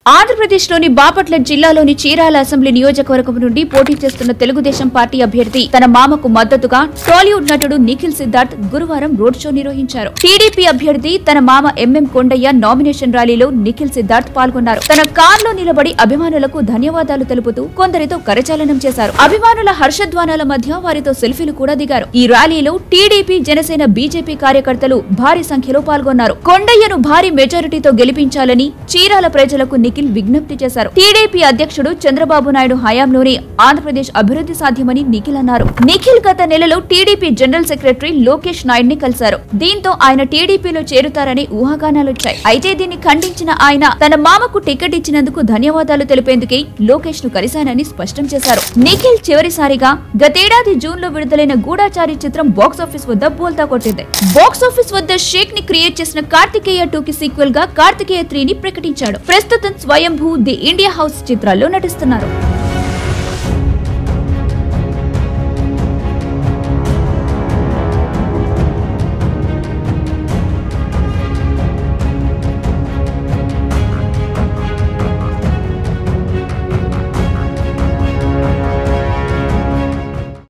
ఆంధ్రప్రదేశ్ లోని బాపట్ల జిల్లాలోని చీరాల అసెంబ్లీ నియోజకవర్గం నుండి పోటీ చేస్తున్న తెలుగుదేశం పార్టీ అభ్యర్థి తన మామకు మద్దతుగా టాలీవుడ్ నటుడు నిఖిల్ సిద్ధార్థ్ గురువారం రోడ్ షో నిర్వహించారు టీడీపీ అభ్యర్థి తన మామ ఎంఎం కొండయ్య నామినేషన్ ర్యాలీలో నిఖిల్ సిద్ధార్థ్ పాల్గొన్నారు తన కార్లో నిలబడి అభిమానులకు ధన్యవాదాలు తెలుపుతూ కొందరితో కరచాలనం చేశారు అభిమానుల హర్షధ్వానాల మధ్య వారితో సెల్ఫీలు కూడా దిగారు ఈ ర్యాలీలో టీడీపీ జనసేన బీజేపీ కార్యకర్తలు భారీ సంఖ్యలో పాల్గొన్నారు కొండయ్యను భారీ మెజారిటీతో గెలిపించాలని చీరాల ప్రజలకు నిఖిల్ విజ్ఞప్తి చేశారు టీడీపీ అధ్యక్షుడు చంద్రబాబు నాయుడు హయాంలోనే ఆంధ్రప్రదేశ్ అభివృద్ధి సాధ్యమని నిఖిల్ అన్నారు నిఖిల్ గత నెలలో TDP general secretary Lokesh Naidu ని కలిశారు దీంతో ఆయన టీడీపీలో చేరుతారని ఊహాగానాలొచ్చాయి అయితే దీన్ని ఖండించిన ఆయన తన మామకు టికెట్ ఇచ్చినందుకు ధన్యవాదాలు తెలిపేందుకే లోకేష్ ను కలిశానని స్పష్టం చేశారు నిఖిల్ చివరిసారిగా గతేడాది జూన్ లో విడుదలైన గూఢాచారి చిత్రం బాక్స్ ఆఫీస్ వద్ద బోల్తా కొట్టింది బాక్స్ ఆఫీస్ వద్ద షేక్ ని క్రియేట్ చేసిన కార్తికేయ టూ కి సీక్వెల్ గా కార్తికేయ త్రీ ని ప్రకటించాడు ప్రస్తుతం స్వయంభూ ది ఇండియా హౌస్ చిత్రాల్లో నటిస్తున్నారు